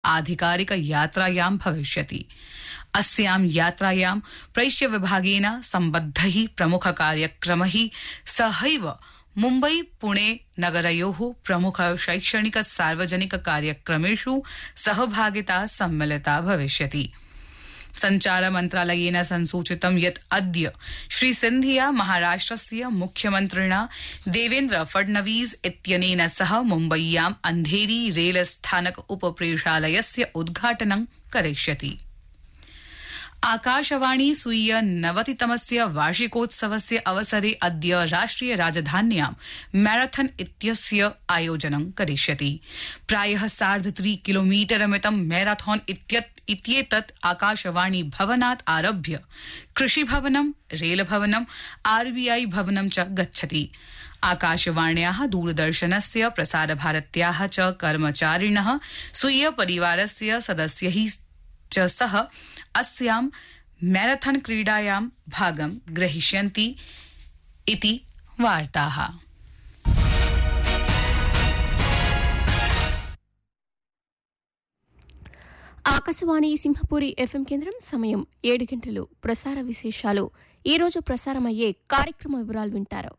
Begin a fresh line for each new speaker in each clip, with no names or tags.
आधिकारिकयात्रायां भविष्यति अस्यां यात्रायां प्रैष्यविभागेन सम्बद्धैः प्रमुखकार्यक्रमैः सहैव मुम्बई पुणे नगरयोः प्रमुख शैक्षणिक सार्वजनिक कार्यक्रमेषु सहभागिता सम्मिलिता भविष्यति सञ्चार मन्त्रालयेन संसूचितं यत् अद्य श्री सिन्धिया महाराष्ट्रस्य मुख्यमन्त्रिणा देवेन्द्र फडणवीस इत्यनेन सह मुम्बय्यां अन्धेरी रेल स्थानक उपप्रेषालयस्य उद्घाटनं करिष्यति आकाशवाणी स्वीय नवतितमस्य वार्षिकोत्सवस्य अवसरे अद्य राष्ट्रिय राजधान्यां मैराथन इत्यस्य आयोजनं करिष्यति प्राय सार्ध त्रि किलोमीटरमितं मैराथन इत्येतत् आकाशवाणी भवनात् आरभ्य कृषिभवनं रेलभवनं आरबीआई भवनं च गच्छति आकाशवाण्या दूरदर्शनस्य प्रसारभारत्या च कर्मचारिण स्वीय परिवारस्य सदस्यै च सह अस्यां मैराथन क्रीडायां भागं ग्रहीष्यन्ति इति वार्ताः
ఆకాశవాణి సింహపూరి ఎఫ్ఎం కేంద్రం సమయం ఏడు గంటలు ప్రసార విశేషాలు ఈ రోజు ప్రసారమయ్యే కార్యక్రమ వివరాలు వింటారు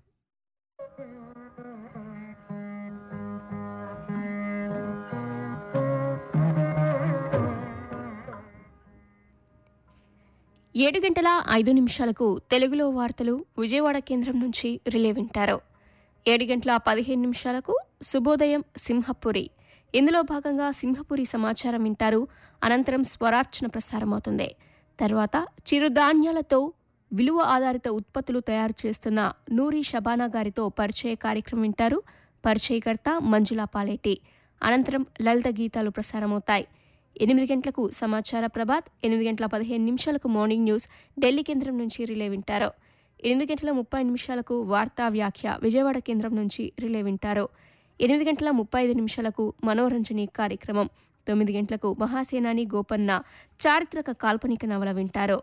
ఏడు గంటల ఐదు నిమిషాలకు తెలుగులో వార్తలు విజయవాడ కేంద్రం నుంచి రిలే వింటారు ఏడు గంటల పదిహేను నిమిషాలకు శుభోదయం సింహపురి ఇందులో భాగంగా సింహపురి సమాచారం వింటారు అనంతరం స్వరార్చన ప్రసారమవుతుంది తర్వాత చిరుధాన్యాలతో విలువ ఆధారిత ఉత్పత్తులు తయారు చేస్తున్న నూరి షబానా గారితో పరిచయ కార్యక్రమం వింటారు పరిచయకర్త మంజులా పాలేటి అనంతరం లలిత గీతాలు ప్రసారమవుతాయి ఎనిమిది గంటలకు సమాచార ప్రభాత్ ఎనిమిది గంటల పదిహేను నిమిషాలకు మార్నింగ్ న్యూస్ ఢిల్లీ కేంద్రం నుంచి రిలే వింటారు ఎనిమిది గంటల ముప్పై నిమిషాలకు వార్తా వ్యాఖ్య విజయవాడ కేంద్రం నుంచి రిలే వింటారు ఎనిమిది గంటల ముప్పై ఐదు నిమిషాలకు మనోరంజని కార్యక్రమం తొమ్మిది గంటలకు మహాసేనాని గోపన్న చారిత్రక కాల్పనిక నవల వింటారు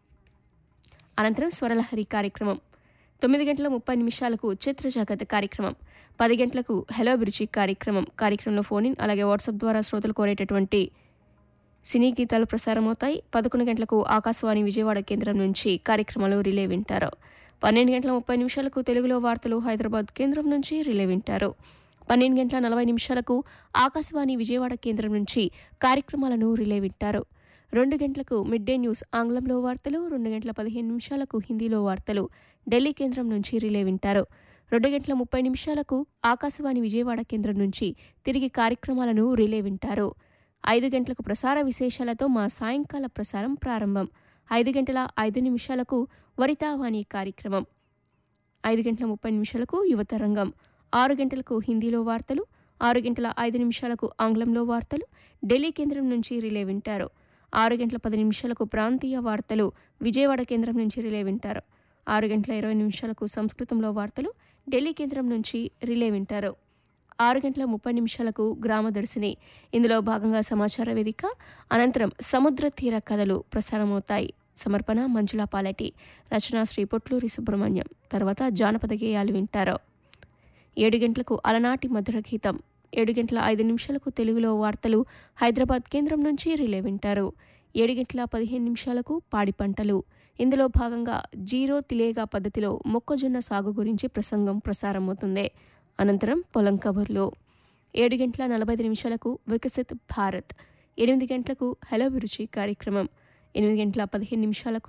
అనంతరం స్వరలహరి కార్యక్రమం తొమ్మిది గంటల ముప్పై నిమిషాలకు చిత్ర జగత్ కార్యక్రమం పది గంటలకు హలో అభిరుచి కార్యక్రమం కార్యక్రమంలో ఫోన్ ఇన్ అలాగే వాట్సాప్ ద్వారా శ్రోతలు కోరేటటువంటి సినీ గీతాలు ప్రసారమవుతాయి పదకొండు గంటలకు ఆకాశవాణి విజయవాడ కేంద్రం నుంచి కార్యక్రమాలు రిలే వింటారు పన్నెండు గంటల ముప్పై నిమిషాలకు తెలుగులో వార్తలు హైదరాబాద్ కేంద్రం నుంచి రిలే వింటారు పన్నెండు గంటల నలభై నిమిషాలకు ఆకాశవాణి విజయవాడ కేంద్రం నుంచి కార్యక్రమాలను రిలే వింటారు రెండు గంటలకు మిడ్ డే న్యూస్ ఆంగ్లంలో వార్తలు రెండు గంటల పదిహేను నిమిషాలకు హిందీలో వార్తలు ఢిల్లీ కేంద్రం నుంచి రిలే వింటారు రెండు గంటల ముప్పై నిమిషాలకు ఆకాశవాణి విజయవాడ కేంద్రం నుంచి తిరిగి కార్యక్రమాలను రిలే వింటారు ఐదు గంటలకు ప్రసార విశేషాలతో మా సాయంకాల ప్రసారం ప్రారంభం ఐదు గంటల ఐదు నిమిషాలకు వరితావాణి కార్యక్రమం ఐదు గంటల ముప్పై నిమిషాలకు యువతరంగం ఆరు గంటలకు హిందీలో వార్తలు ఆరు గంటల ఐదు నిమిషాలకు ఆంగ్లంలో వార్తలు ఢిల్లీ కేంద్రం నుంచి రిలే వింటారు ఆరు గంటల పది నిమిషాలకు ప్రాంతీయ వార్తలు విజయవాడ కేంద్రం నుంచి రిలే వింటారు ఆరు గంటల ఇరవై నిమిషాలకు సంస్కృతంలో వార్తలు ఢిల్లీ కేంద్రం నుంచి రిలే వింటారు ఆరు గంటల ముప్పై నిమిషాలకు గ్రామదర్శిని ఇందులో భాగంగా సమాచార వేదిక అనంతరం సముద్ర తీర కథలు ప్రసారమవుతాయి సమర్పణ మంజులా పాలటి రచన శ్రీ పొట్లూరి సుబ్రహ్మణ్యం తర్వాత జానపద గేయాలు వింటారు ఏడు గంటలకు అలనాటి మధుర గీతం ఏడు గంటల ఐదు నిమిషాలకు తెలుగులో వార్తలు హైదరాబాద్ కేంద్రం నుంచి రిలే వింటారు ఏడు గంటల పదిహేను నిమిషాలకు పాడి పంటలు ఇందులో భాగంగా జీరో తిలేగా పద్ధతిలో మొక్కజొన్న సాగు గురించి ప్రసంగం ప్రసారమవుతుంది అనంతరం పొలం కబుర్లు ఏడు గంటల నలభై ఐదు నిమిషాలకు వికసిత్ భారత్ ఎనిమిది గంటలకు హలో అభిరుచి కార్యక్రమం ఎనిమిది గంటల పదిహేను నిమిషాలకు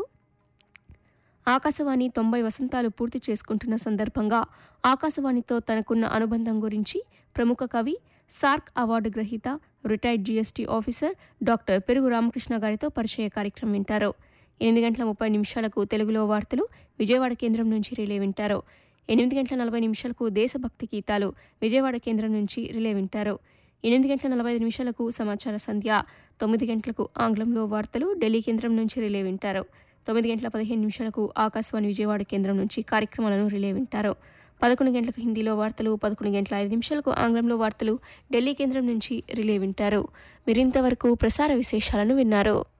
ఆకాశవాణి తొంభై వసంతాలు పూర్తి చేసుకుంటున్న సందర్భంగా ఆకాశవాణితో తనకున్న అనుబంధం గురించి ప్రముఖ కవి సార్క్ అవార్డు గ్రహీత retired GST officer doctor Perugu Ramakrishna గారితో పరిచయ కార్యక్రమం వింటారు ఎనిమిది గంటల ముప్పై నిమిషాలకు తెలుగులో వార్తలు విజయవాడ కేంద్రం నుంచి రిలే వింటారు ఎనిమిది గంటల నలభై నిమిషాలకు దేశభక్తి గీతాలు విజయవాడ కేంద్రం నుంచి రిలే వింటారు ఎనిమిది గంటల నలభై ఐదు నిమిషాలకు సమాచార సంధ్య తొమ్మిది గంటలకు ఆంగ్లంలో వార్తలు ఢిల్లీ కేంద్రం నుంచి రిలే వింటారు తొమ్మిది గంటల పదిహేను నిమిషాలకు ఆకాశవాణి విజయవాడ కేంద్రం నుంచి కార్యక్రమాలను రిలే వింటారు పదకొండు గంటలకు హిందీలో వార్తలు పదకొండు గంటల ఐదు నిమిషాలకు ఆంగ్లంలో వార్తలు ఢిల్లీ కేంద్రం నుంచి రిలే వింటారు మీరింతవరకు ప్రసార విశేషాలను విన్నారు